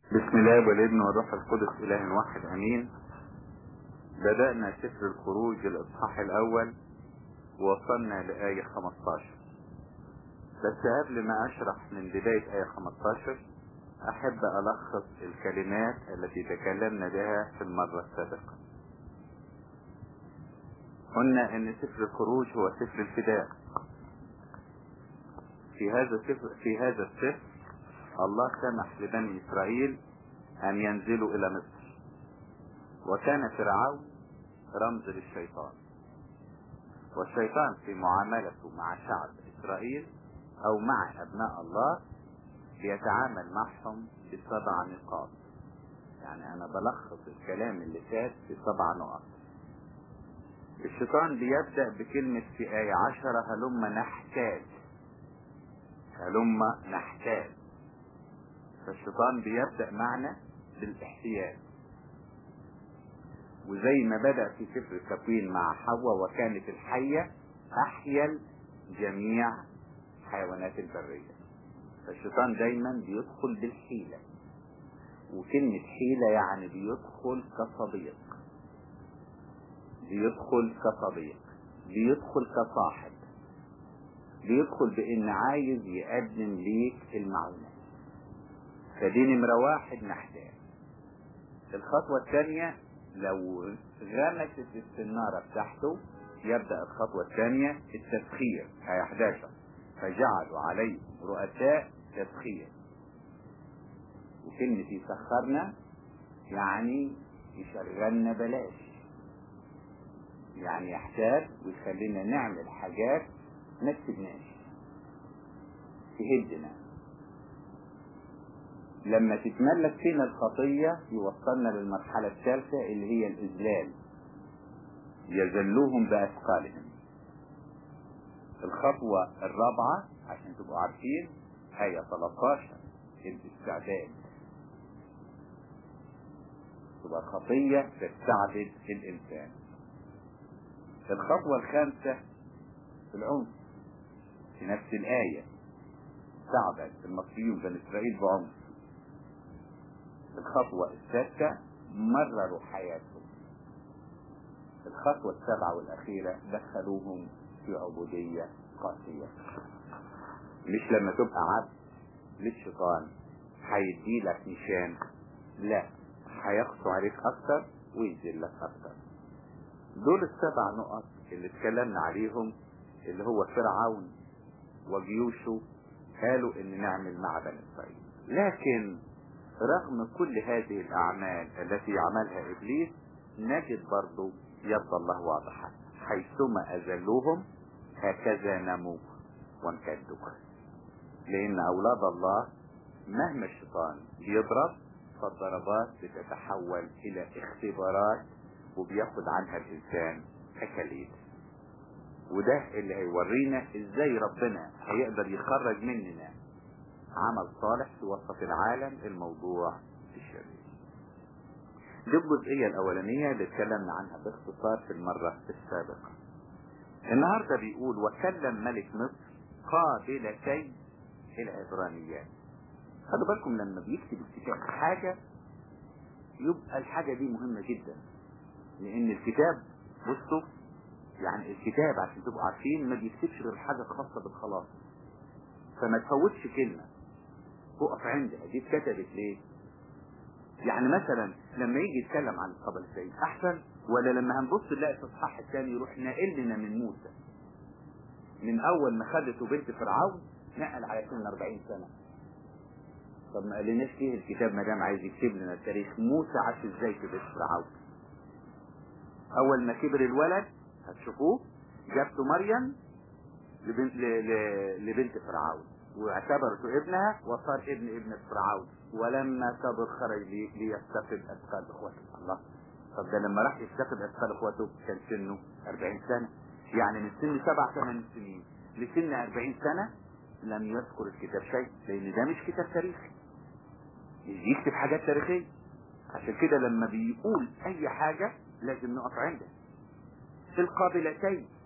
بسم الله والابن والروح القدس اله واحد امين بدأنا سفر الخروج الاصحاح الاول ووصلنا لآية 15 بس قبل ما اشرح من بداية آية 15 احب الخص الكلمات التي تكلمنا بها في المرة السابقة قلنا ان سفر الخروج هو سفر الفداء في هذا السفر في هذا السفر الله سمح لبني اسرائيل ان ينزلوا الى مصر وكان فرعون رمز للشيطان والشيطان في معاملته مع شعب اسرائيل او مع ابناء الله بيتعامل معهم بسبع نقاط يعني انا بلخص الكلام اللي فات في سبع نقط الشيطان بيبدأ بكلمة في آية عشرة هلم نحتاج هلم نحتاج فالشيطان بيبدأ معنا بالاحتياج وزي ما بدأ في سفر التكوين مع حواء وكانت الحية أحيا جميع حيوانات البرية فالشيطان دايما بيدخل بالحيلة وكلمة حيلة يعني بيدخل كصديق بيدخل كصديق بيدخل كصاحب بيدخل بان عايز يقدم ليك المعونة فدي نمرة واحد نحتاج الخطوة الثانية لو غمست السنارة بتاعته يبدأ الخطوة الثانية التسخير هي 11 فجعلوا عليه رؤساء تسخير وكلمة يسخرنا يعني يشغلنا بلاش يعني يحتاج ويخلينا نعمل حاجات ما تسيبناش تهدنا لما تتملك فينا الخطية يوصلنا للمرحلة الثالثة اللي هي الإذلال يذلوهم بأثقالهم الخطوة الرابعة عشان تبقوا عارفين آية 13 الاستعداد تبقى خطية تستعبد الإنسان الخطوة الخامسة في العنف في نفس الآية استعبد المصريون بني إسرائيل بعنف الخطوة السادسة مرروا حياتهم الخطوة السابعة والأخيرة دخلوهم في عبودية قاسية مش لما تبقى عبد للشيطان هيدي لك نشان لا هيقسو عليك أكتر ويذلك أكتر دول السبع نقط اللي اتكلمنا عليهم اللي هو فرعون وجيوشه قالوا ان نعمل مع بني اسرائيل لكن رغم كل هذه الاعمال التي عملها ابليس نجد برضو يد الله واضحة حيثما اذلوهم هكذا نموا وانكدوا لان اولاد الله مهما الشيطان بيضرب فالضربات بتتحول الى اختبارات وبياخد عنها الانسان اكاليل وده اللي هيورينا ازاي ربنا هيقدر يخرج مننا عمل صالح في وسط العالم الموضوع الشرير دي الجزئية الأولانية اللي اتكلمنا عنها باختصار في المرة السابقة النهاردة بيقول وكلم ملك مصر قابلتي العبرانيات خدوا بالكم لما بيكتب الكتاب حاجة يبقى الحاجة دي مهمة جدا لان الكتاب بصوا يعني الكتاب عشان تبقوا عارفين ما بيكتبش غير حاجة خاصة بالخلاص فما تفوتش كلمة تقف عندها دي اتكتبت ليه يعني مثلا لما يجي يتكلم عن القبلتين احسن ولا لما هنبص نلاقي في الاصحاح الثاني يروح ناقل لنا من موسى من اول ما خدته بنت فرعون نقل على سن 40 سنة طب ما قالناش ليه الكتاب ما دام عايز يكتب لنا التاريخ موسى عاش ازاي في بيت فرعون اول ما كبر الولد هتشوفوه جابته مريم لبنت, لبنت فرعون واعتبرته ابنها وصار ابن ابن فرعون ولما كبر خرج ليفتقد اثقال اخوته الله طب ده لما راح يفتقد اثقال اخوته كان سنه 40 سنة يعني من سن سبع ثمان سنين لسن 40 سنة لم يذكر الكتاب شيء لان ده مش كتاب تاريخي يكتب حاجات تاريخية عشان كده لما بيقول اي حاجة لازم نقف عنده القابلتين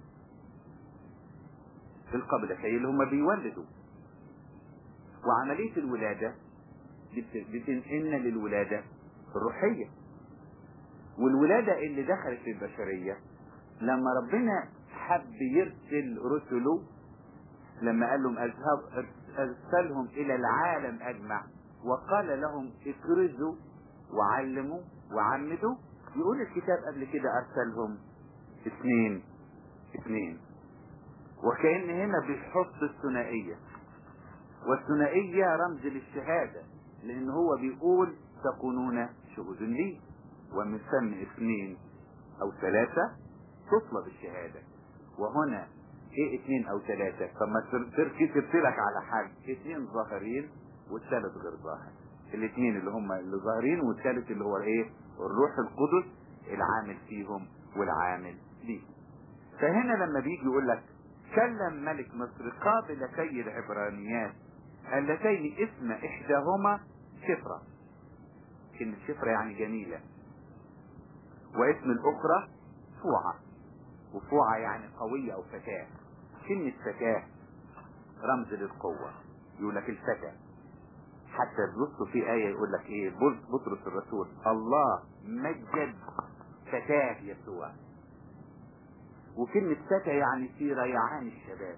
القابلتين اللي هم بيولدوا وعملية الولادة بت- بتنقلنا للولادة الروحية والولادة اللي دخلت في البشرية لما ربنا حب يرسل رسله لما قال لهم اذهب ارسلهم الى العالم اجمع وقال لهم اكرزوا وعلموا وعمدوا يقول الكتاب قبل كده ارسلهم اثنين اثنين وكأن هنا بيحط الثنائية والثنائية رمز للشهادة لان هو بيقول تكونون شهود لي ومن ثم اثنين او ثلاثة تطلب الشهادة وهنا ايه اثنين او ثلاثة فما تركز لك على حاجة اثنين ظاهرين والثالث غير ظاهر الاثنين اللي هم اللي ظاهرين والثالث اللي هو ايه الروح القدس العامل فيهم والعامل ليهم فهنا لما بيجي يقول لك كلم ملك مصر قابلتي العبرانيات اللتين اسم احداهما شفرة كلمة شفرة يعني جميلة واسم الاخرى فوعة وفوعة يعني قوية او فتاة كلمة فتاة رمز للقوة يقول لك الفتى حتى تبصوا في آية يقول لك ايه بطرس الرسول الله مجد فتاة يسوع وكلمة فتى يعني في ريعان الشباب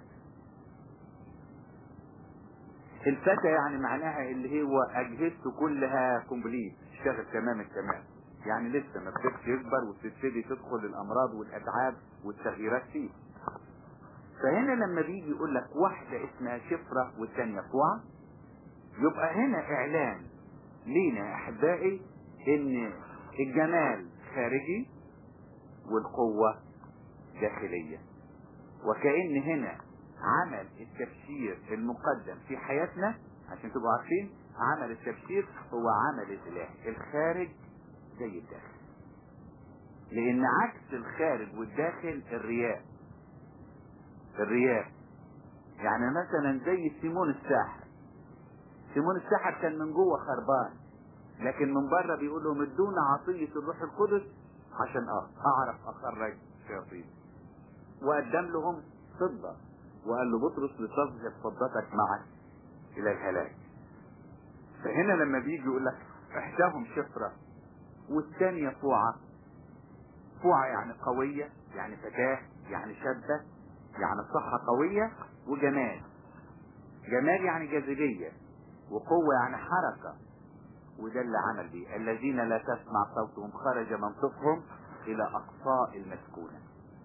الفتى يعني معناها اللي هو اجهزته كلها كومبليت اشتغل تمام التمام يعني لسه ما بدأش يكبر وتبتدي تدخل الامراض والاتعاب والتغييرات فيه فهنا لما بيجي يقول لك واحدة اسمها شفرة والثانية فوعة يبقى هنا اعلان لينا يا احبائي ان الجمال خارجي والقوة داخلية وكأن هنا عمل التبشير المقدم في حياتنا عشان تبقوا عارفين عمل التبشير هو عمل الاله الخارج زي الداخل لان عكس الخارج والداخل الرياء الرياء يعني مثلا زي سيمون الساحر سيمون الساحر كان من جوه خربان لكن من بره بيقول لهم ادونا عطية الروح القدس عشان اه اعرف اخرج شياطين وقدم لهم فضة وقال له بطرس لتظهر فضتك معك الى الهلاك فهنا لما بيجي يقول لك احداهم شفرة والثانية فوعة فوعة يعني قوية يعني فتاة يعني شابة يعني صحة قوية وجمال جمال يعني جاذبية وقوة يعني حركة وده اللي عمل بيه الذين لا تسمع صوتهم خرج منطقهم الى اقصاء المسكونة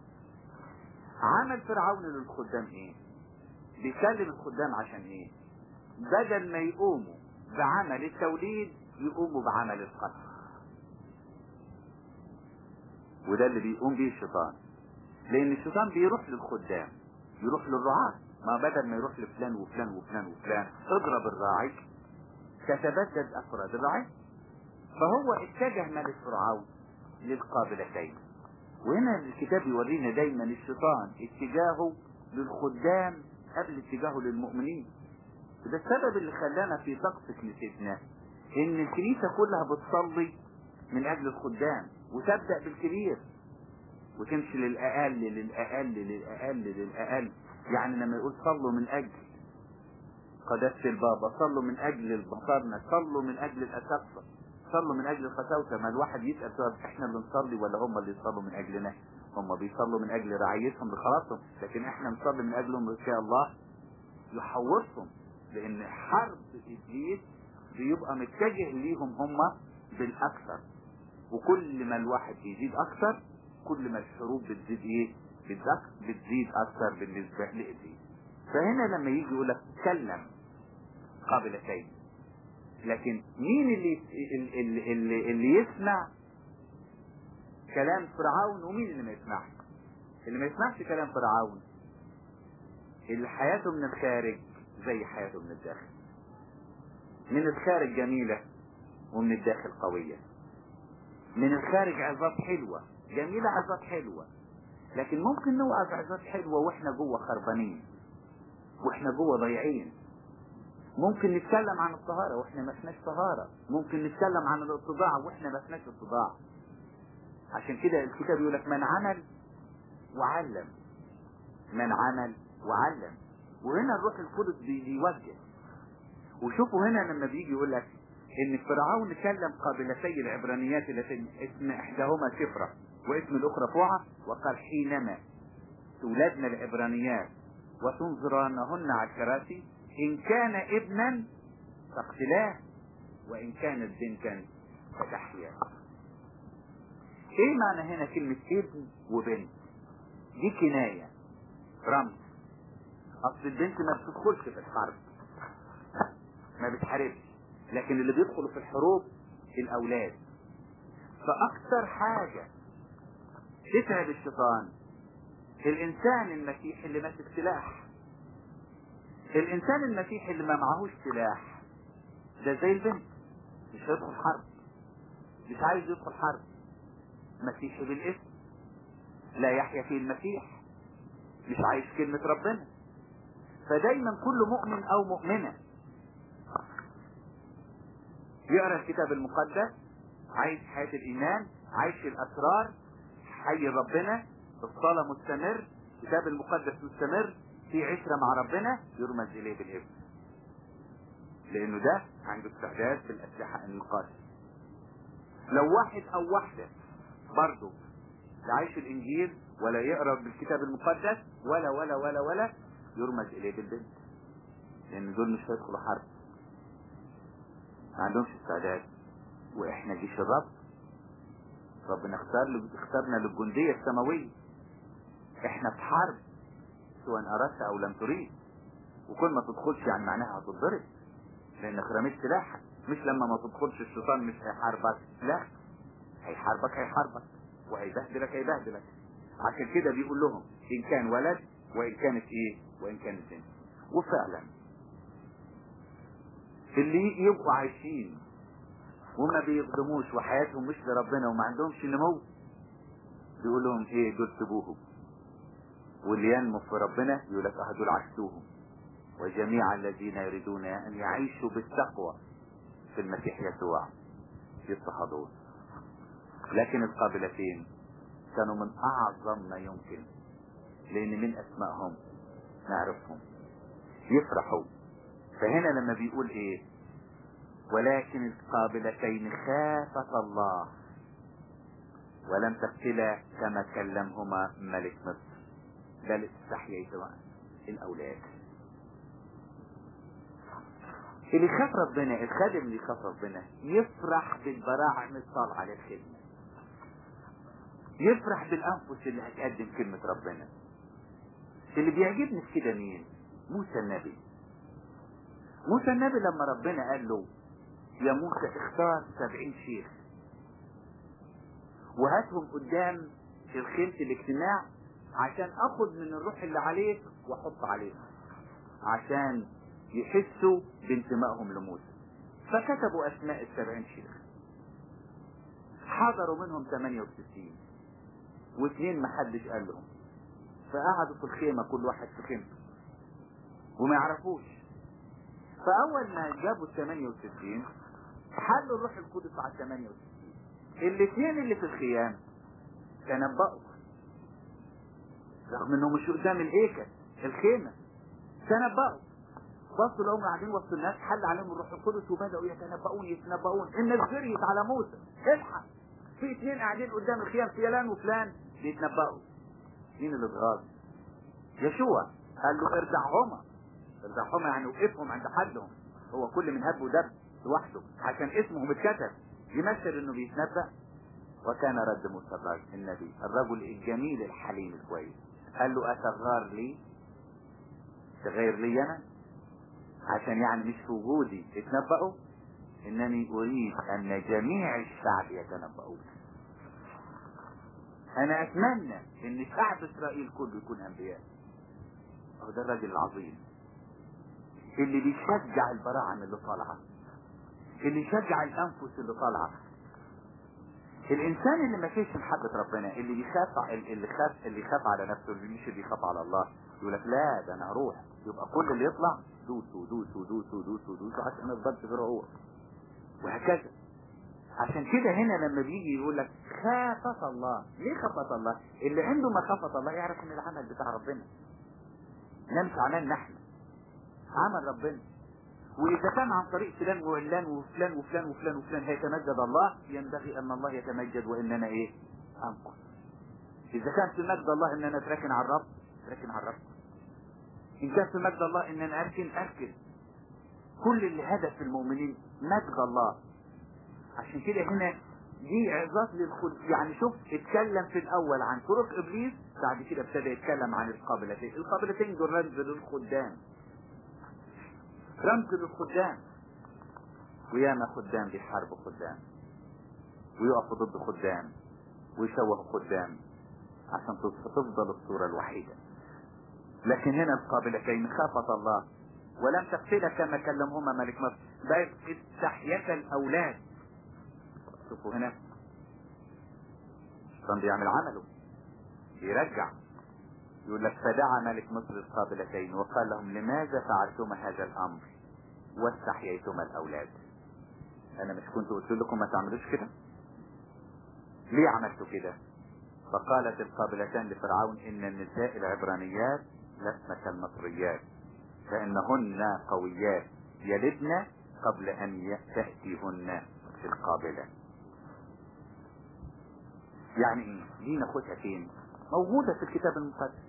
عمل فرعون للخدام ايه بيكلم الخدام عشان ايه بدل ما يقوموا بعمل التوليد يقوموا بعمل القتل وده اللي بيقوم به الشيطان لان الشيطان بيروح للخدام يروح للرعاة ما بدل ما يروح لفلان وفلان وفلان وفلان اضرب الراعي تتبدد افراد الرعاية فهو اتجه ملك فرعون للقابلتين وهنا الكتاب يورينا دايما الشيطان اتجاهه للخدام قبل اتجاهه للمؤمنين وده السبب اللي خلانا في طقس كنيستنا ان الكنيسة كلها بتصلي من اجل الخدام وتبدأ بالكبير وتمشي للأقل للأقل للأقل للأقل يعني لما يقول صلوا من أجل قداسة البابا صلوا من أجل البصرنا صلوا من أجل الأسقفة صلوا من أجل الخساوسة ما الواحد يسأل سؤال احنا اللي نصلي ولا هم اللي يصلوا من أجلنا هم بيصلوا من أجل رعايتهم لخلاصهم لكن احنا نصلي من أجلهم إن شاء الله يحوطهم لأن حرب إبليس بيبقى متجه ليهم هم بالأكثر وكل ما الواحد يزيد أكثر كل ما الحروب بتزيد ايه بتزيد اكثر بالنسبة لإبليس فهنا لما يجي يقول لك تكلم قابلتين لكن مين اللي اللي, اللي, اللي يسمع كلام فرعون ومين اللي ما يسمعش اللي ما يسمعش كلام فرعون اللي حياته من الخارج زي حياته من الداخل من الخارج جميلة ومن الداخل قوية من الخارج عظات حلوة جميلة عظات حلوة لكن ممكن نوقف عظات حلوة واحنا جوه خربانين واحنا جوه ضايعين ممكن نتكلم عن الطهارة واحنا ما فيناش طهارة ممكن نتكلم عن الاتضاع واحنا ما فيناش اتضاع عشان كده الكتاب يقول لك من عمل وعلم من عمل وعلم وهنا الروح القدس بيوجه وشوفوا هنا لما بيجي يقول لك ان فرعون كلم قابلتي العبرانيات التي اسم احداهما سفرة واسم الاخرى فوعة وقال حينما تولدن العبرانيات وتنظرانهن على الكراسي ان كان ابنا فاقتلاه وان كانت بنتا فتحيا ايه معنى هنا كلمة ابن وبنت دي كناية رمز اصل البنت ما بتدخلش في الحرب ما بتحاربش لكن اللي بيدخلوا في الحروب الاولاد فاكتر حاجة تتعب الشيطان الانسان المسيحي اللي ماسك سلاح الانسان المسيحي اللي ما معهوش سلاح ده زي البنت مش هيدخل حرب مش عايز يدخل حرب مسيحي بالاسم لا يحيا فيه المسيح مش عايش كلمة ربنا فدايما كل مؤمن او مؤمنة يقرا الكتاب المقدس عايش حياة الايمان عايش الاسرار حي ربنا الصلاة مستمر الكتاب المقدس مستمر في عشرة مع ربنا يرمز اليه بالابن لانه ده عنده استعداد بالاسلحة المقاتل لو واحد او واحدة برضه لا عايش الانجيل ولا يقرا بالكتاب المقدس ولا ولا ولا ولا يرمز اليه بالبنت لان دول مش هيدخلوا حرب ما عندهمش استعداد واحنا جيش الرب ربنا اختار اختارنا للجندية السماوية احنا في حرب سواء اردت او لم تريد وكل ما تدخلش يعني معناها هتضرب لانك رميت سلاحك مش لما ما تدخلش الشيطان مش هيحاربك لا هيحاربك هيحاربك وهيبهدلك هيبهدلك عشان كده بيقول لهم ان كان ولد وان كانت ايه وان كانت بنت وفعلا اللي يبقوا عايشين وما بيخدموش وحياتهم مش لربنا وما عندهمش نمو بيقول لهم ايه دول سيبوهم واللي ينمو في ربنا يقول لك اه دول عكسوهم وجميع الذين يريدون ان يعيشوا بالتقوى في المسيح يسوع يضطهدون لكن القابلتين كانوا من اعظم ما يمكن لان من اسمائهم نعرفهم يفرحوا فهنا لما بيقول ايه ولكن القابلتين خافت الله ولم تقتلا كما كلمهما ملك مصر بل استحييتما الاولاد اللي يخاف ربنا الخادم اللي يخاف ربنا يفرح بالبراعم الطالعه للخدمه يفرح بالانفس اللي هتقدم كلمه ربنا اللي بيعجبني في كده مين موسى النبي موسى النبي لما ربنا قال له يا موسى اختار سبعين شيخ وهاتهم قدام الخيمة الاجتماع عشان اخد من الروح اللي عليك واحط عليك عشان يحسوا بانتمائهم لموسى فكتبوا اسماء السبعين شيخ حضروا منهم 68 واثنين محدش قال لهم فقعدوا في الخيمة كل واحد في خيمته وما يعرفوش فاول ما جابوا ال 68 حلوا الروح القدس على ال 68 الاثنين اللي في الخيام تنبأوا رغم انهم مش قدام الايكل الخيمة تنبأوا بصوا لهم قاعدين وسط الناس حل عليهم الروح القدس وبدأوا يتنبؤون يتنبؤون الناس جريت على موسى الحق في اثنين قاعدين قدام الخيام فلان وفلان بيتنبأوا مين اللي اتغاظ؟ يشوع قال له ارجعهما ارجعهما يعني وقفهم عند حدهم هو كل من هب ودب لوحده عشان اسمهم اتكتب يمثل انه بيتنبأ وكان رد موسى الرجل النبي الرجل الجميل الحليم الكويس قال له اتغار لي تغير لي انا عشان يعني مش في وجودي اتنبأوا انني اريد ان جميع الشعب يتنبؤون انا اتمنى ان شعب اسرائيل كله يكون انبياء هو ده الراجل العظيم اللي بيشجع البراعم اللي طالعه اللي يشجع الانفس اللي طالعه الانسان اللي ما فيش محبة ربنا اللي بيخاف اللي خاف اللي يخاف على نفسه اللي مش اللي يخاف على الله يقول لك لا ده انا هروح يبقى كل اللي يطلع دوسوا دوسوا دوسوا دوسوا دوسوا عشان ما يفضلش غير هو وهكذا عشان كده هنا لما بيجي يقول لك خافت الله ليه خافت الله اللي عنده مخافة الله يعرف ان العمل بتاع ربنا ده مش عملنا احنا عمل ربنا واذا كان عن طريق فلان وعلان وفلان وفلان وفلان وفلان هيتمجد الله ينبغي ان الله يتمجد واننا ايه انقص اذا كان في مجد الله ان انا اتركن على الرب اتركن على الرب ان كان في مجد الله ان انا اركن اركن كل اللي هدف المؤمنين مجد الله عشان كده هنا دي اعظات للخد يعني شوف اتكلم في الاول عن طرق ابليس بعد كده ابتدى يتكلم عن القابلتين القابلتين دول رمز للخدام رمز للخدام وياما خدام بيحاربوا خدام ويقفوا ضد خدام ويشوهوا خدام عشان تفضل الصورة الوحيدة لكن هنا القابلتين خافت الله ولم تقتل كما كلمهما ملك مصر بل استحيت الاولاد شوفوا هنا الشيطان بيعمل عمله بيرجع يقول لك فدعا ملك مصر القابلتين وقال لهم لماذا فعلتما هذا الامر واستحييتما الاولاد انا مش كنت قلت لكم ما تعملوش كده ليه عملتوا كده فقالت القابلتان لفرعون ان النساء العبرانيات لسن كالمصريات فانهن قويات يلدن قبل ان تأتيهن القابلة يعني ايه دي ناخدها فين موجودة في الكتاب المقدس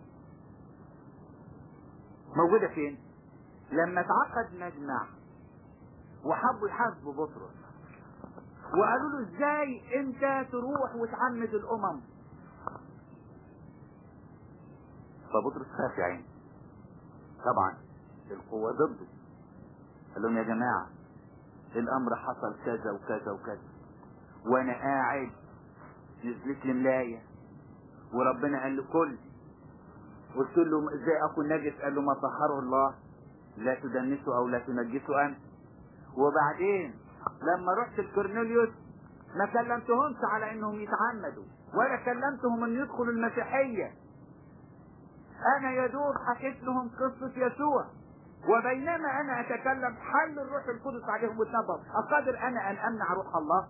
موجودة فين لما اتعقد مجمع وحبوا يحاسبوا بطرس وقالوا له ازاي انت تروح وتعمد الامم فبطرس خاف يا عيني طبعا القوة ضده قال لهم يا جماعة الامر حصل كذا وكذا وكذا وانا قاعد نزلت لي ملاية وربنا قال له كل قلت له ازاي اكون نجس قال له ما طهره الله لا تدنسه او لا تنجسه انت وبعدين لما رحت لكورنيليوس ما كلمتهمش على انهم يتعمدوا ولا كلمتهم ان يدخلوا المسيحية انا يا دوب حكيت لهم قصة يسوع وبينما انا اتكلم حل الروح القدس عليهم واتنبض اقدر انا ان امنع روح الله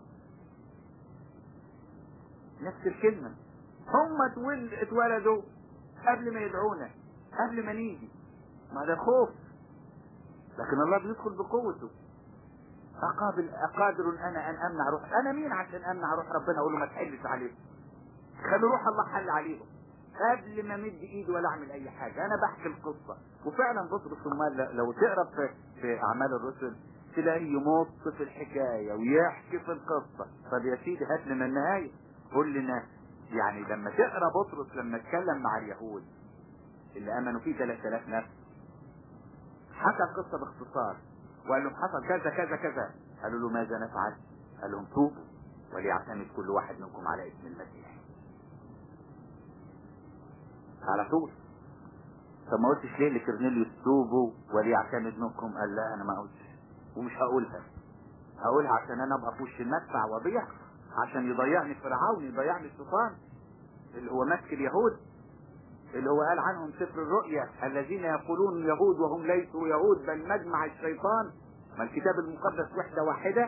نفس الكلمة هم اتولدوا قبل ما يدعونا قبل ما نيجي ما ده خوف لكن الله بيدخل بقوته أقابل أقادر أنا أن أمنع روح أنا مين عشان أمنع روح ربنا أقول له ما تحلش عليهم خلوا روح الله حل عليهم قبل ما مد ايدي ولا اعمل اي حاجة انا بحكي القصة وفعلا بطرس المال لو تقرا في, في اعمال الرسل تلاقيه يمط في الحكاية ويحكي في القصة طب يا سيدي هات لنا النهاية قول لنا يعني لما تقرا بطرس لما اتكلم مع اليهود اللي امنوا فيه 3000 نفس حكى القصة باختصار وقال لهم حصل كذا كذا كذا قالوا له ماذا نفعل قال لهم توبوا وليعتمد كل واحد منكم على اسم المسيح على طول طب ما قلتش ليه لكرنيليوس توبوا وليعتمد منكم قال لا انا ما قلتش ومش هقولها هقولها عشان انا ابقى في وش المدفع وضيع عشان يضيعني فرعون يضيعني الشيطان اللي هو ماسك اليهود اللي هو قال عنهم سفر الرؤيا الذين يقولون يهود وهم ليسوا يهود بل مجمع الشيطان ما الكتاب المقدس وحدة واحدة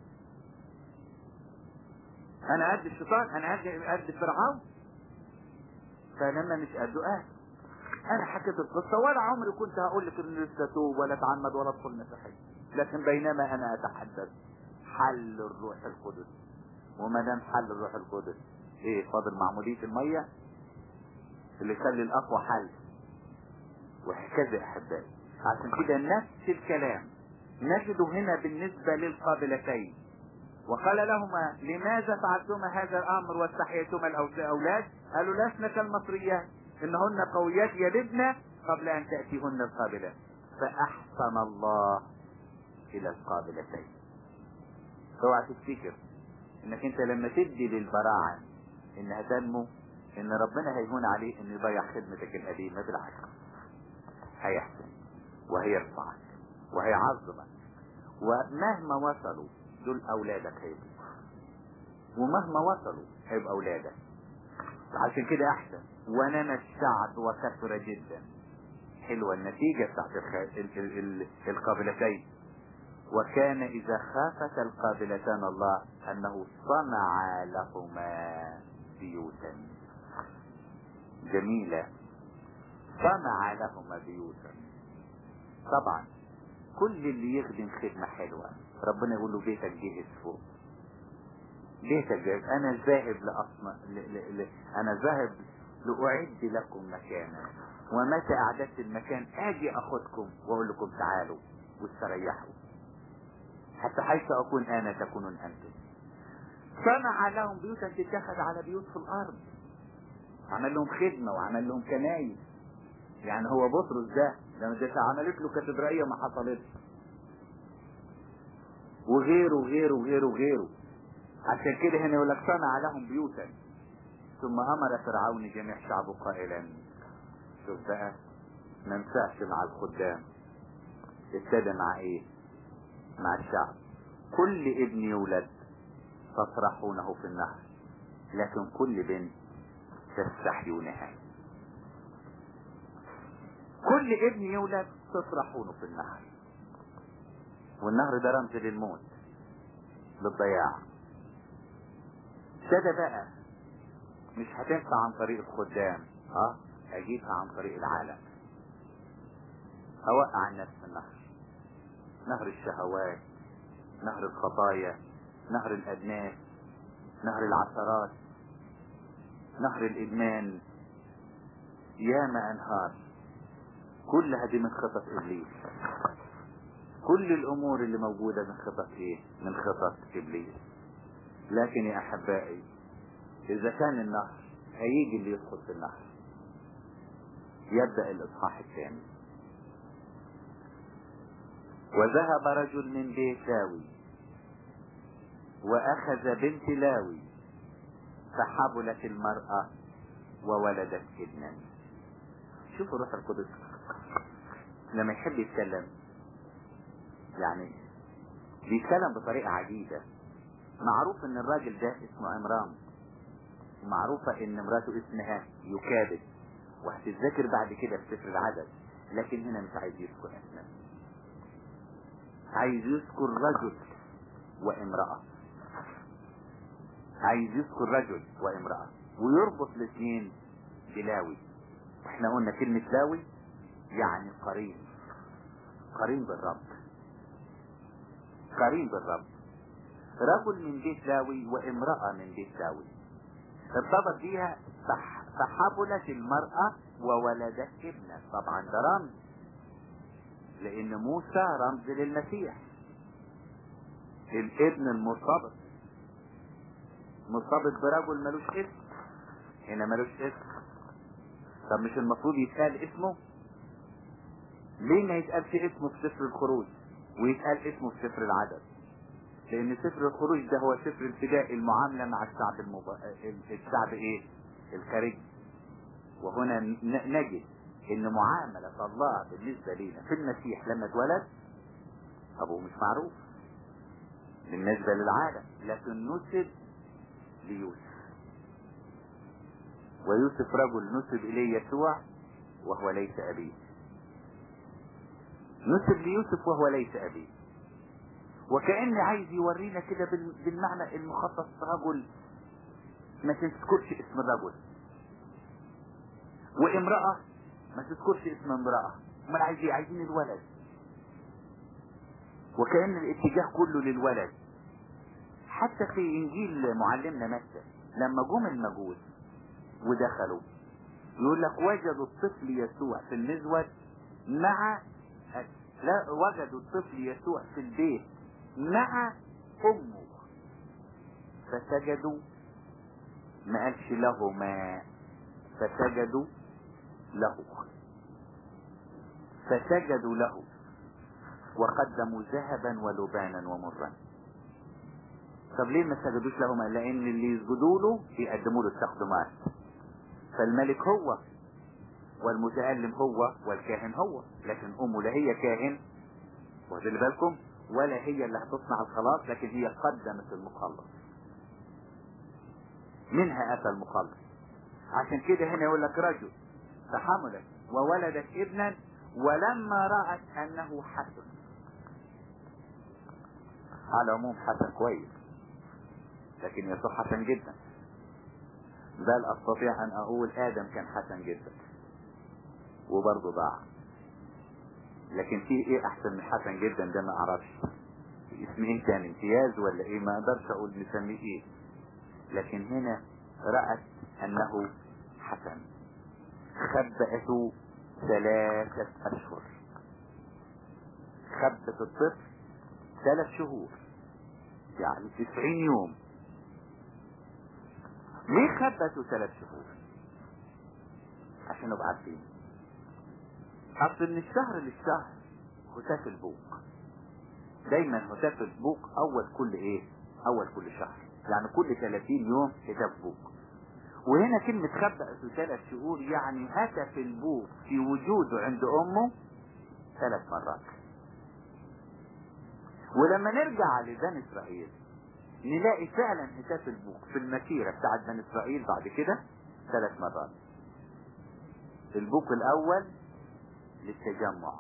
انا قد الشيطان انا قد قد فرعون فلما مش قده قال انا حكيت القصة ولا عمري كنت هقول لك ان لسه توب ولا اتعمد ولا ادخل مسيحية لكن بينما انا اتحدث حل الروح القدس وما دام حل الروح القدس ايه فاضل معمودية المية اللي يخلي الاقوى حل وهكذا احبائي عشان كده نفس الكلام نجده هنا بالنسبة للقابلتين وقال لهما لماذا فعلتما هذا الامر واستحييتما الاولاد قالوا لسنا كالمصريات انهن قويات يلدن قبل ان تأتيهن القابلات فاحسن الله الى القابلتين اوعى تفتكر انك انت لما تدي للبراعم انها تنمو ان ربنا هيهون عليه ان يضيع خدمتك القديمة بالعكس هيحسن وهيرفعك وهيعظمك ومهما وصلوا دول اولادك هيبقوا ومهما وصلوا هيبقوا اولادك عشان كده احسن ونمى الشعب وكثر جدا حلوة النتيجة بتاعت الخ... ال... ال... ال... القابلتين وكان اذا خافت القابلتان الله انه صنع لهما بيوتا جميلة صنع لهما بيوتا طبعا كل اللي يخدم خدمة حلوة ربنا يقول له بيتك جهز فوق بيتك جهز انا ذاهب لأصنع ل... ل... ل... انا ذاهب لأعد لكم مكانا ومتى اعددت المكان اجي اخدكم واقول لكم تعالوا واستريحوا حتى حيث اكون انا تكونون انتم صنع لهم بيوتا تتخذ على بيوت في الارض عمل لهم خدمة وعمل لهم كنايس يعني هو بطرس ده لما ده عملت له كاتدرائية ما حصلتش وغيره وغيره وغيره وغيره عشان كده هنا يقول لك صنع لهم بيوتا ثم امر فرعون جميع شعبه قائلا شوف بقى ما نفعش مع الخدام ابتدى مع ايه مع الشعب كل ابن يولد تطرحونه في النهر لكن كل بنت تستحيونها كل ابن يولد تطرحونه في النهر والنهر ده رمز للموت للضياع ابتدى بقى مش هتنفع عن طريق الخدام اه اجيبها عن طريق العالم اوقع الناس في النهر نهر الشهوات نهر الخطايا نهر الادناس نهر العثرات نهر الادمان ياما انهار كلها دي من خطط ابليس كل الامور اللي موجودة من خطط ايه من خطط ابليس لكن يا احبائي اذا كان النهر هيجي اللي يدخل في النهر يبدأ الاصحاح الثاني وذهب رجل من بيت لاوي واخذ بنت لاوي فحبلت المرأة وولدت ابنا شوفوا الروح القدس لما يحب يتكلم يعني بيتكلم بطريقة عجيبة معروف ان الراجل ده اسمه عمران ومعروفة ان مراته اسمها يكابد وهتتذكر بعد كده في سفر العدد لكن هنا مش عايز يذكر اسماء عايز يذكر رجل وامرأة عايز يذكر رجل وامرأة ويربط الاثنين بلاوي واحنا قلنا كلمة لاوي يعني قرين قرين بالرب قرين بالرب رجل من بيت لاوي وامرأة من بيت لاوي ارتبط بيها فحبلت المرأة وولدت ابنا طبعا ده رمز لان موسى رمز للمسيح الابن المرتبط مرتبط برجل ملوش اسم هنا ملوش اسم طب مش المفروض يتقال اسمه ليه ما يتقالش اسمه في سفر الخروج ويتقال اسمه في سفر العدد لان سفر الخروج ده هو سفر ابتداء المعاملة مع الشعب المب... الشعب ايه الخارجي وهنا نجد ان معاملة الله بالنسبة لنا في المسيح لما اتولد ابوه مش معروف بالنسبة للعالم لكن نسب ليوسف ويوسف رجل نسب اليه يسوع وهو ليس ابيه نسب ليوسف وهو ليس ابيه وكأن عايز يورينا كده بالمعنى المخصص رجل ما تذكرش اسم الرجل وامرأة ما تذكرش اسم امرأة امال عايز ايه عايزين الولد وكأن الاتجاه كله للولد حتى في انجيل معلمنا متى لما جم المجوس ودخلوا يقول لك وجدوا الطفل يسوع في المزود مع لا وجدوا الطفل يسوع في البيت مع امه فسجدوا ما قالش له ما فسجدوا له فسجدوا له وقدموا ذهبا ولبانا ومرا طب ليه ما سجدوش له لان اللي يسجدوا له يقدموا له التقدمات فالملك هو والمتألم هو والكاهن هو لكن امه لا هي كاهن واخدين بالكم ولا هي اللي هتصنع الخلاص لكن هي قدمت المخلص منها اتى المخلص عشان كده هنا يقول لك رجل فحملت وولدت ابنا ولما رأت انه حسن على العموم حسن كويس لكن يسوع حسن جدا بل استطيع ان اقول ادم كان حسن جدا وبرضه ضاع لكن في ايه احسن من حسن جدا ده ما اعرفش اسم ايه كان امتياز ولا ايه ما اقدرش اقول نسميه ايه لكن هنا رأت انه حسن خبأته ثلاثة اشهر خبت الطفل ثلاث شهور يعني تسعين يوم ليه خبته ثلاث شهور عشان نبقى عارفين اصل من الشهر للشهر هتاف البوق دايما هتاف البوق اول كل ايه اول كل شهر يعني كل 30 يوم هتاف بوق وهنا كلمة خبأته ثلاث شهور يعني هتف البوق في وجوده عند امه ثلاث مرات ولما نرجع لبني اسرائيل نلاقي فعلا هتاف البوق في المسيرة بتاعت بني اسرائيل بعد كده ثلاث مرات البوق الاول للتجمع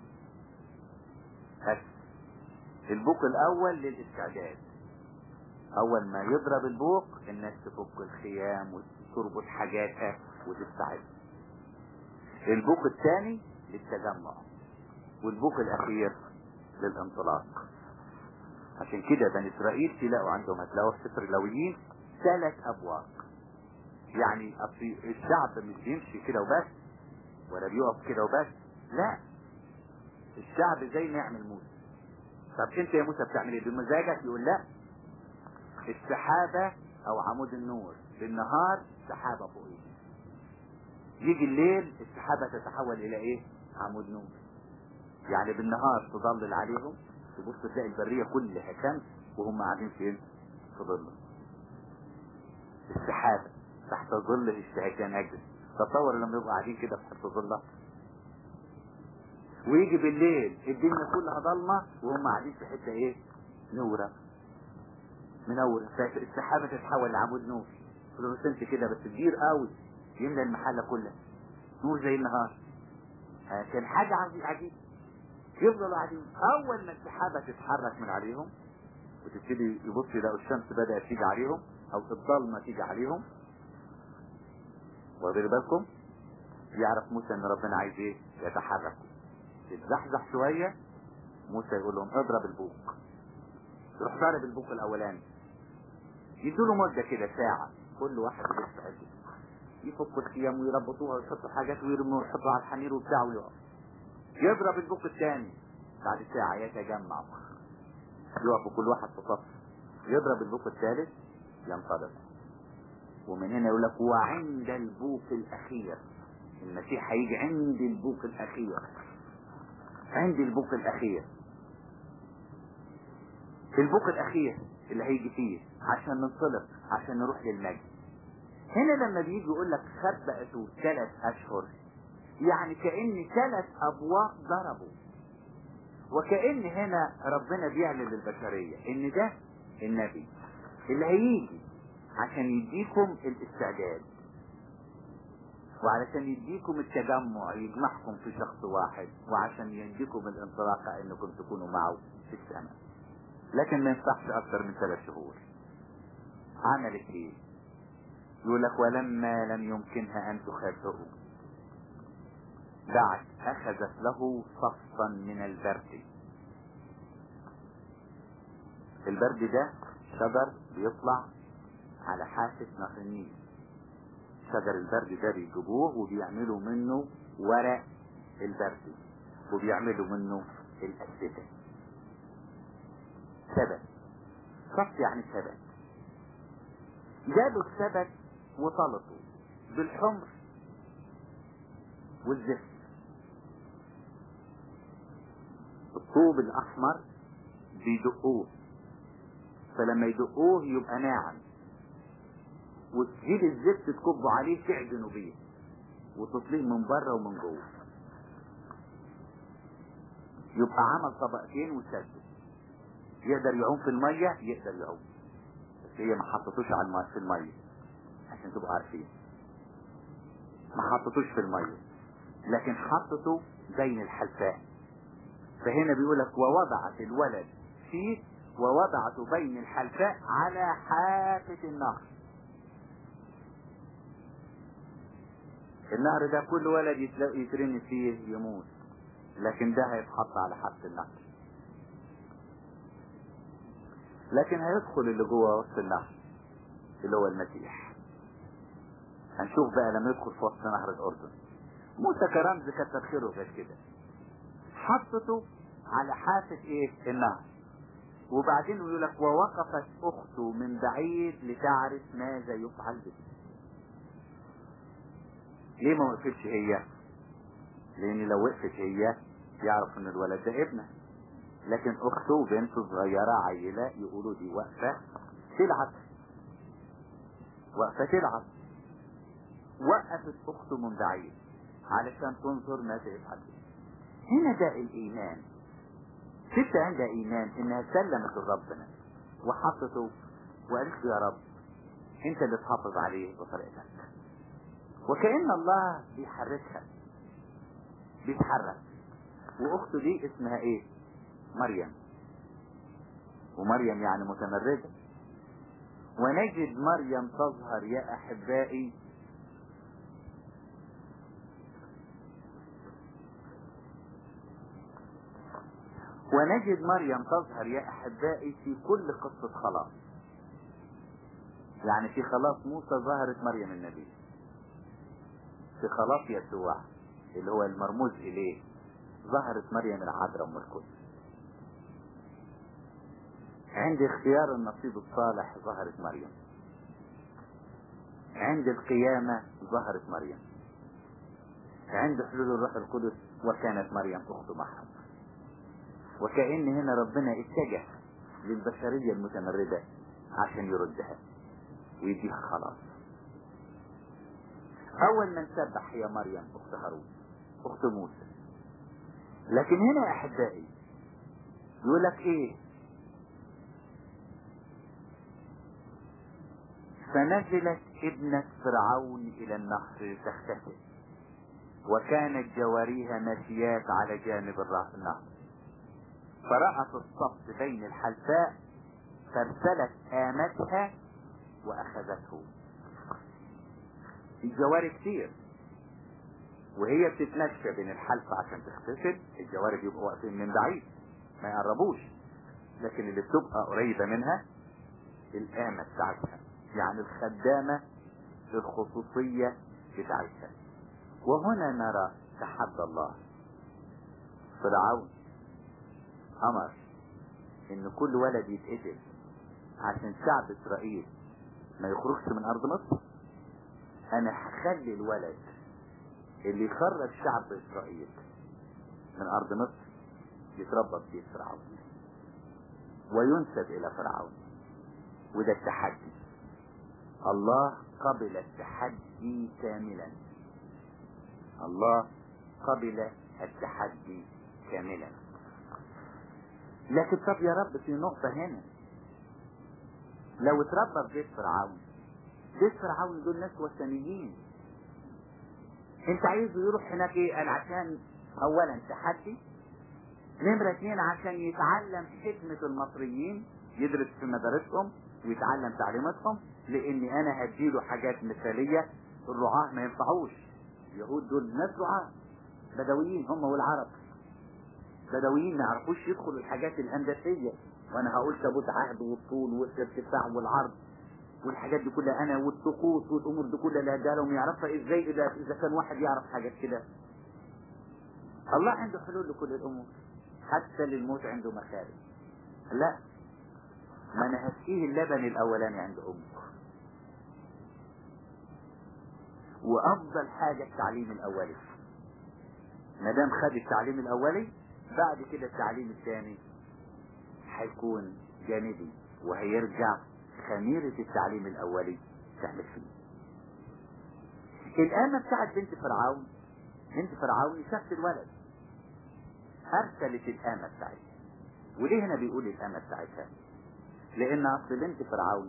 بس البوق الاول للاستعداد اول ما يضرب البوق الناس تفك الخيام وتربط حاجاتها وتستعد البوق الثاني للتجمع والبوق الاخير للانطلاق عشان كده بني اسرائيل تلاقوا عندهم هتلاقوا في سفر اللويين ثلاث ابواق يعني أصل الشعب مش بيمشي كده وبس ولا بيقف كده وبس لا الشعب زي ما يعمل موسى طب انت يا موسى بتعمل ايه بمزاجك يقول لا السحابة او عمود النور بالنهار سحابة فوقيه يجي الليل السحابة تتحول الى ايه عمود نور يعني بالنهار تضلل عليهم تبص تلاقي البرية كلها شمس وهم قاعدين فين في ظل السحابة تحت ظل الشهيتان اجل تصور لما يبقوا قاعدين كده تحت ظلة ويجي بالليل الدنيا كلها ضلمة وهم قاعدين في حتة ايه نورة منور السحابة تتحول لعمود نور لو انت كده بس كبير قوي يملى المحلة كلها نور زي النهار آه كان حاجة عجيب يفضلوا قاعدين اول ما السحابة تتحرك من عليهم وتبتدي يبص يلاقوا الشمس بدأت تيجي عليهم او الضلمة تيجي عليهم واخدين بالكم يعرف موسى ان ربنا عايز ايه يتحركوا يتزحزح شوية موسى يقول لهم اضرب البوق يروح ضارب البوق الاولاني يدوا له مدة كده ساعة كل واحد يستعد يفكوا الخيام ويربطوها ويحطوا حاجات ويرموا ويحطوا على الحمير وبتاع ويقف يضرب البوق الثاني بعد ساعة يتجمع يقفوا كل واحد في صف يضرب البوق الثالث ينطلق ومن هنا يقول لك وعند البوق الاخير المسيح هيجي عند البوق الاخير عند البوق الاخير البوق الاخير اللي هيجي فيه عشان ننطلق عشان نروح للمجد هنا لما بيجي يقول لك خبأته ثلاث اشهر يعني كأن ثلاث ابواق ضربوا وكأن هنا ربنا بيعلن للبشرية ان ده النبي اللي هيجي عشان يديكم الاستعداد وعلشان يديكم التجمع يجمعكم في شخص واحد وعشان يديكم الانطلاق انكم تكونوا معه في السماء لكن ما ينفعش اكثر من ثلاث شهور عملت ايه يقول لك ولما لم يمكنها ان تخبئه دعت اخذت له صفا من البرد البرد ده شجر بيطلع على حافة نهر النيل شجر البرد ده بيجيبوه وبيعملوا منه ورق البرد وبيعملوا منه الأسدة سبت صف يعني سبت جابوا السبت وطلطوا بالحمر والزفت الطوب الأحمر بيدقوه فلما يدقوه يبقى ناعم وتجيب الزفت تكبه عليه تعجنوا بيه وتطليه من بره ومن جوه يبقى عمل طبقتين وسده يقدر يعوم في المية يقدر يعوم بس هي ما حطتوش على المية في المية عشان تبقوا عارفين ما حطتوش في المية لكن حطته بين الحلفاء فهنا بيقول لك ووضعت الولد فيه ووضعته بين الحلفاء على حافة النهر النهر ده كل ولد يترمي فيه يموت لكن ده هيتحط على حبس النهر لكن هيدخل اللي جوه وسط النهر اللي هو المسيح هنشوف بقى لما يدخل في وسط نهر الاردن موسى كرمز كتر خيره غير كده حطته على حافة ايه النهر وبعدين يقول لك ووقفت اخته من بعيد لتعرف ماذا يفعل به ليه ما وقفتش هي لان لو وقفت هي يعرف ان الولد ده ابنه لكن اخته وبنت صغيرة عيلة يقولوا دي واقفة تلعب واقفة تلعب وقفت اخته من بعيد علشان تنظر ماذا يفعل هنا ده الايمان ست عندها ايمان انها سلمت لربنا وحطته وقالت له يا رب انت اللي تحافظ عليه بطريقتك وكأن الله بيحركها بيتحرك واخته دي اسمها ايه مريم ومريم يعني متمردة ونجد مريم تظهر يا احبائي ونجد مريم تظهر يا احبائي في كل قصة خلاص يعني في خلاص موسى ظهرت مريم النبي في خلاص يسوع اللي هو المرموز اليه ظهرت مريم العذراء ام القدس عند اختيار النصيب الصالح ظهرت مريم عند القيامة ظهرت مريم عند حلول الروح القدس وكانت مريم اخت محرم وكأن هنا ربنا اتجه للبشرية المتمردة عشان يردها ويديها خلاص اول من سبح هي مريم اخت هارون اخت موسى لكن هنا يا احبائي يقول لك ايه فنزلت ابنة فرعون الى النهر لتغتسل وكانت جواريها ماشيات على جانب النهر فرأت الصف بين الحلفاء فارسلت آمتها وأخذته الجواري كتير وهي بتتمشى بين الحلفة عشان تغتسل الجواري بيبقوا واقفين من بعيد ما يقربوش لكن اللي بتبقى قريبة منها الآمة بتاعتها يعني الخدامة الخصوصية بتاعتها وهنا نرى تحدى الله فرعون امر ان كل ولد يتقتل عشان شعب اسرائيل ما يخرجش من ارض مصر انا هخلي الولد اللي يخرج شعب اسرائيل من ارض مصر يتربى في فرعون وينسب الى فرعون وده التحدي الله قبل التحدي كاملا الله قبل التحدي كاملا لكن طب يا رب في نقطة هنا لو اتربى في بيت فرعون بيت فرعون دول ناس وثنيين انت عايزه يروح هناك ايه قال عشان اولا تحدي نمرة اتنين عشان يتعلم حكمة المصريين يدرس في مدارسهم ويتعلم تعليماتهم لاني انا هديله حاجات مثالية الرعاة ما ينفعوش اليهود دول ناس رعاة بدويين هم والعرب بدويين ما يعرفوش يدخلوا الحاجات الهندسية وانا هقول تابوت عهد والطول والارتفاع والعرض والحاجات دي كلها انا والطقوس والامور دي كلها اللي لهم يعرفها ازاي اذا اذا كان واحد يعرف حاجات كده الله عنده حلول لكل الامور حتى للموت عنده مخارج لا ما انا هسقيه اللبن الاولاني عند امه وافضل حاجة التعليم الاولي ما دام خد التعليم الاولي بعد كده التعليم الثاني هيكون جانبي وهيرجع خميرة التعليم الاولي تعمل فيه الآمة بتاعت بنت فرعون بنت فرعون شافت الولد ارسلت الآمة بتاعتها وليه هنا بيقول الآمة بتاعتها لان اصل بنت فرعون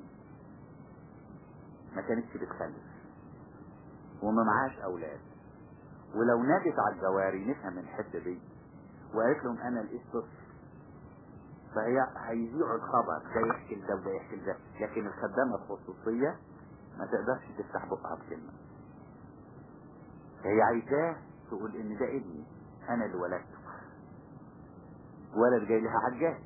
ما كانتش بتخلف وما معاش اولاد ولو نادت على الجواري نفهم الحتة دي وقالت لهم انا لقيت طفل فهي هيذيعوا الخبر ده يحكي لده وده يحكي لده لكن الخدامة الخصوصية ما تقدرش تفتح بقها بكلمة فهي عايزاه تقول ان ده ابني انا اللي ولدته ولد جاي لها عجاز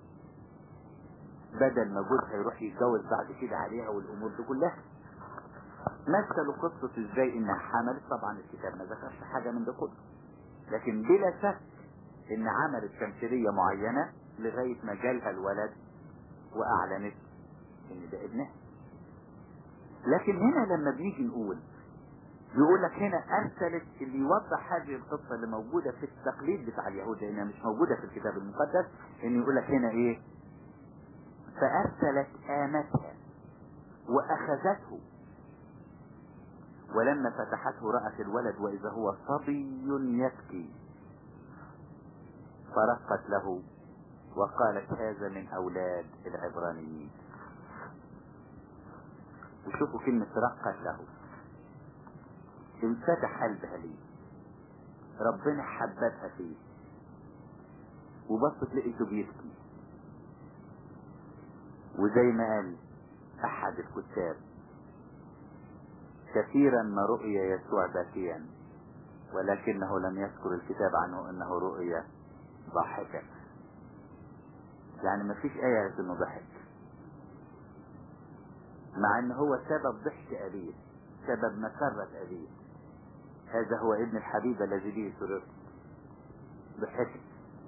بدل ما جوزها يروح يتجوز بعد كده عليها والامور دي كلها مثلوا قصة ازاي انها حملت طبعا الكتاب ما ذكرش حاجة من ده كله لكن بلا شك ان عملت تمثيلية معينة لغاية ما جالها الولد واعلنت ان ده ابنها لكن هنا لما بنيجي نقول يقول لك هنا ارسلت اللي يوضح هذه القصة اللي موجودة في التقليد بتاع اليهود لانها مش موجودة في الكتاب المقدس ان يقول لك هنا ايه فارسلت امتها واخذته ولما فتحته رأت الولد واذا هو صبي يبكي فرقت له وقالت هذا من اولاد العبرانيين وشوفوا كلمة رقت له انفتح قلبها ليه ربنا حببها فيه وبصت لقيته بيبكي وزي ما قال احد الكتاب كثيرا ما رؤي يسوع باكيا ولكنه لم يذكر الكتاب عنه انه رؤي ضاحكا يعني ما فيش ايه انه ضحك مع ان هو سبب ضحك ابيه سبب مسرة ابيه هذا هو ابن الحبيب الذي به سررت ضحكت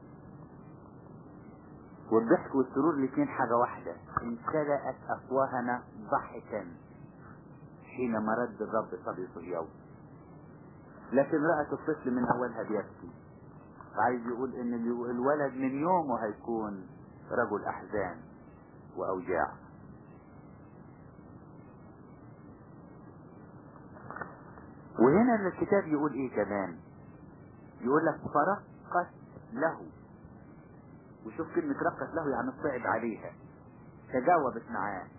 والضحك والسرور الاثنين حاجة واحدة امتلأت افواهنا ضحكا حينما رد الرب صبي صهيون لكن رأت الطفل من اولها بيبكي وعايز يقول ان الولد من يومه هيكون رجل احزان واوجاع وهنا الكتاب يقول ايه كمان يقول لك فرقت له وشوف كلمة رقت له يعني صعب عليها تجاوبت معاه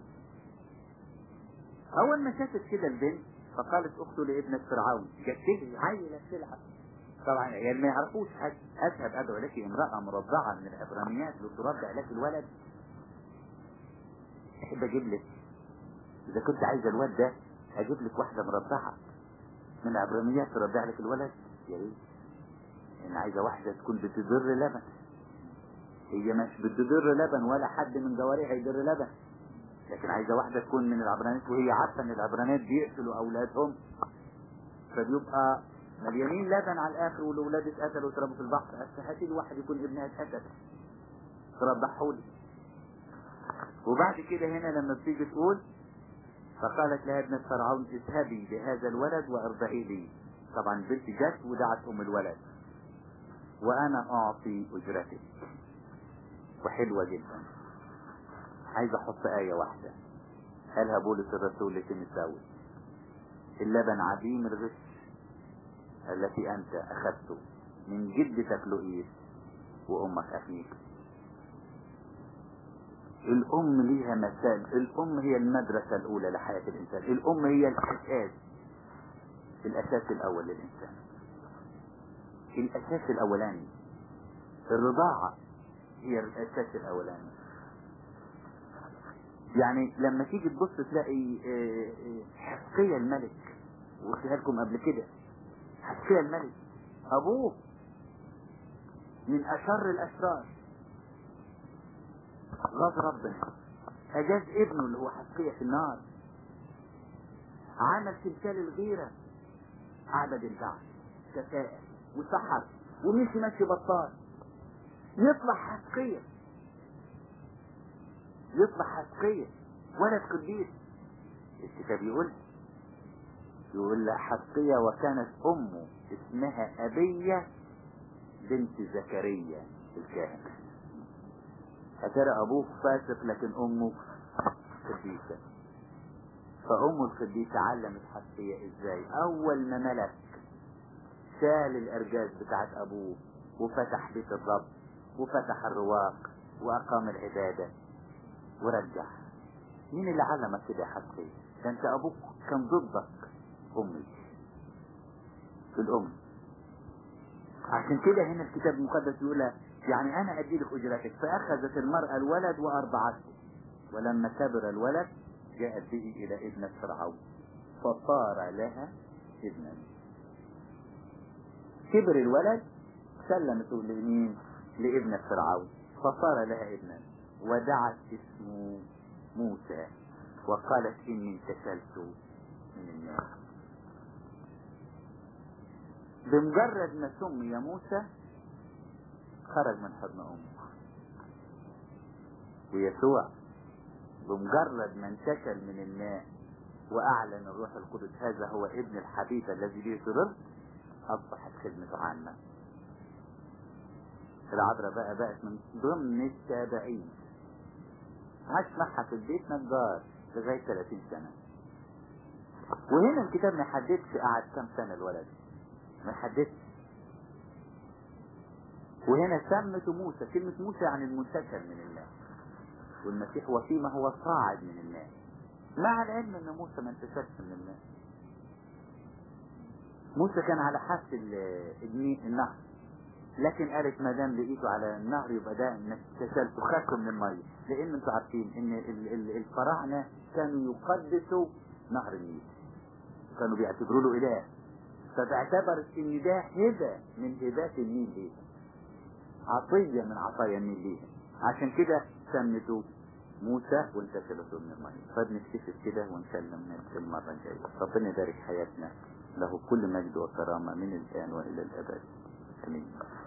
اول ما شافت كده البنت فقالت اخته لابنة فرعون جت عيلة تلعب طبعا يعني ما يعرفوش حاجة اذهب ادعو لك امرأة مرضعة من العبرانيات لترضع لك الولد احب اجيب لك اذا كنت عايزة الولد ده اجيب لك واحدة مرضعة من العبرانيات ترضع لك الولد يا ريت انا عايزة واحدة تكون بتدر لبن هي مش بتدر لبن ولا حد من جواريها يدر لبن لكن عايزة واحدة تكون من العبرانيات وهي عارفة ان العبرانيات بيقتلوا اولادهم فبيبقى مليانين لبن على الاخر والاولاد اتقتلوا واترموا في البحر هسه هاتي لي واحد يكون ابنها اتقتل ترضعه لي وبعد كده هنا لما بتيجي تقول فقالت لها ابنة فرعون اذهبي بهذا الولد وارضعي لي طبعا البنت جت ودعت ام الولد وانا اعطي اجرتك وحلوة جدا عايز احط آية واحدة قالها بولس الرسول لتيمساوي اللبن عديم الغش التي انت اخذته من جدتك لؤيس وامك اخيك الام ليها مثال الام هي المدرسة الاولى لحياة الانسان الام هي الاساس الاساس الاول للانسان الاساس الاولاني الرضاعة هي الاساس الاولاني يعني لما تيجي تبص تلاقي حقية الملك وقلتها لكم قبل كده حقية الملك ابوه من اشر الاشرار غض ربنا اجاز ابنه اللي هو حقية في النار عمل تمثال الغيرة عبد البعث كفاءة وسحر ومشي ماشي بطال يطلع حقية يطلع حقية ولد قديس الكتاب يقول يقول لها حقية وكانت أمه اسمها أبية بنت زكريا الكاهن أترى أبوه فاسق لكن أمه قديسة فأمه القديسة علمت حقية إزاي أول ما ملك شال الأرجاز بتاعت أبوه وفتح بيت الرب وفتح الرواق وأقام العبادة ورجع مين اللي علمك كده يا حقيقي ده انت ابوك كان ضدك امي في الام عشان كده هنا الكتاب المقدس يقول يعني انا ادي لك اجرتك فاخذت المرأة الولد وارضعته ولما كبر الولد جاءت به الى ابنة فرعون فصار لها ابنا كبر الولد سلمته لمين لابن فرعون فصار لها ابنا ودعت اسمه موسى وقالت اني انتشلت من الناس بمجرد ما سمي موسى خرج من حضن امه ويسوع بمجرد ما انتشل من الماء واعلن الروح القدس هذا هو ابن الحبيب الذي به سررت اصبحت خدمته عامة العذراء بقى بقت من ضمن التابعين عاش معها في البيت نجار لغاية 30 سنة وهنا الكتاب ما يحددش قعد كام سنة الولد ما يحددش وهنا سمته موسى كلمة موسى يعني المنتشر من الله والمسيح وفيما هو صاعد من الماء مع العلم ان موسى ما انتشرش من الماء موسى كان على حافة النهر لكن قالت ما دام لقيته على النهر يبقى ده انك اكتشلت خدته من المية لان انتوا عارفين ان الفراعنة كانوا يقدسوا نهر النيل كانوا بيعتبروا له اله فباعتبرت ان ده هبة من هبات النيل ليه عطية من عطايا النيل ليها عشان كده سمته موسى وانتشلته من المية فبنكتشف كده ونسلم المرة الجاية ربنا يبارك حياتنا له كل مجد وكرامة من الآن وإلى الأبد آمين